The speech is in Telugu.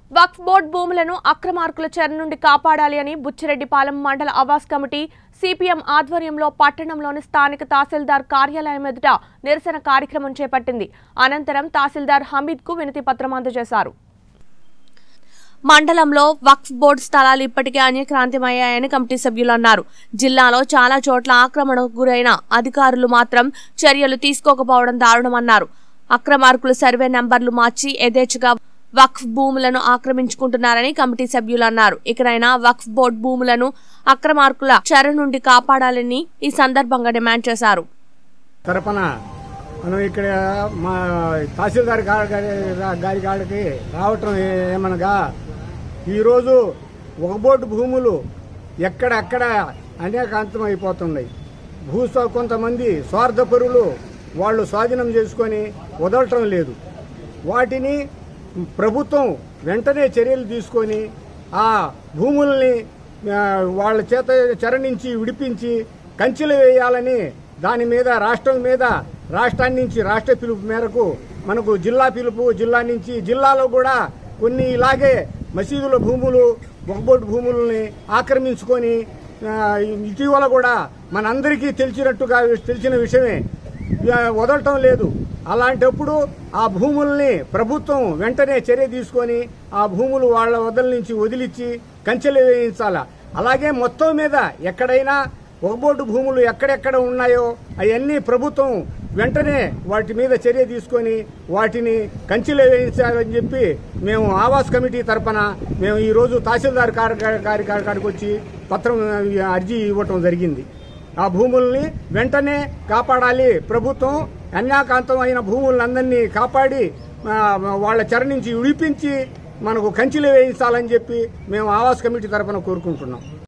వక్ఫ్ బోర్డు భూములను అక్రమార్కుల చెర నుండి కాపాడాలి అని బుచ్చిరెడ్డిపాలెం మండల ఆవాస్ కమిటీ సిపిఎం ఆధ్వర్యంలో పట్టణంలోని స్థానిక తహసీల్దార్ కార్యాలయం ఎదుట నిరసన కార్యక్రమం చేపట్టింది అనంతరం తహసీల్దార్ హమీద్ కు వినతి పత్రం అందజేశారు మండలంలో వక్ఫ్ బోర్డు స్థలాలు ఇప్పటికే అన్యక్రాంతిమయ్యాయని కమిటీ సభ్యులు అన్నారు జిల్లాలో చాలా చోట్ల ఆక్రమణకు గురైన అధికారులు మాత్రం చర్యలు తీసుకోకపోవడం దారుణమన్నారు అక్రమార్కులు సర్వే నంబర్లు మార్చి యథేచ్ఛగా వక్ఫ్ భూములను ఆక్రమించుకుంటున్నారని కమిటీ సభ్యులు అన్నారు ఇకనైనా వక్ఫ్ బోర్డు భూములను అక్రమార్కుల చెర నుండి కాపాడాలని ఈ సందర్భంగా డిమాండ్ చేశారు తరపున మనం ఇక్కడ మా తహసీల్దార్ గా- గారి గారి కాడికి రావటం ఏ- ఏమనగా ఈరోజు ఒక బోర్డు భూములు ఎక్కడెక్కడ అనేకాంతం అయిపోతున్నాయి భూ స్వా- కొంతమంది స్వార్థపరులు వాళ్ళు స్వాధీనం చేసుకొని వదలటం లేదు వాటిని ప్రభుత్వం వెంటనే చర్యలు తీసుకొని ఆ భూముల్ని ఆ, వాళ్ళ చేత చెర నుంచి విడిపించి కంచెలు వేయాలని దాని మీద రాష్ట్రం మీద రాష్ట్రాన్ని నుంచి రాష్ట్ర పిలుపు మేరకు మనకు జిల్లా పిలుపు జిల్లా నుంచి జిల్లాలో కూడా కొన్ని ఇలాగే మసీదుల భూములు బొగ్బోటు భూములని ఆక్రమించుకొని ఆ, ఇటీవల కూడా మనందరికీ తెలిసినట్టుగా తెలిసిన విషయమే ఆ, వదలటం లేదు అలాంటప్పుడు ఆ భూముల్ని ప్రభుత్వం వెంటనే చర్య తీసుకొని ఆ భూములు వాళ్ళ వదల నుంచి వదిలిచ్చి కంచెలు వేయించాల అలాగే మొత్తం మీద ఎక్కడైనా ఒక బోర్డు భూములు ఎక్కడెక్కడ ఉన్నాయో అవన్నీ ప్రభుత్వం వెంటనే వాటి మీద చర్య తీసుకొని వాటిని కంచెలు వేయించాలని చెప్పి మేము ఆవాస్ కమిటీ తరపున మేము ఈరోజు తహసీల్దార్ గారి గారి కాడికి వచ్చి పత్రం ఆ, అర్జీ ఇవ్వటం జరిగింది ఆ భూముల్ని వెంటనే కాపాడాలి ప్రభుత్వం అన్యాకాంతం అయిన భూములందరినీ కాపాడి ఆ, వాళ్ళ చెర నుంచి విడిపించి మనకు కంచెలు వేయించాలని చెప్పి మేము ఆవాస్ కమిటీ తరఫున కోరుకుంటున్నాం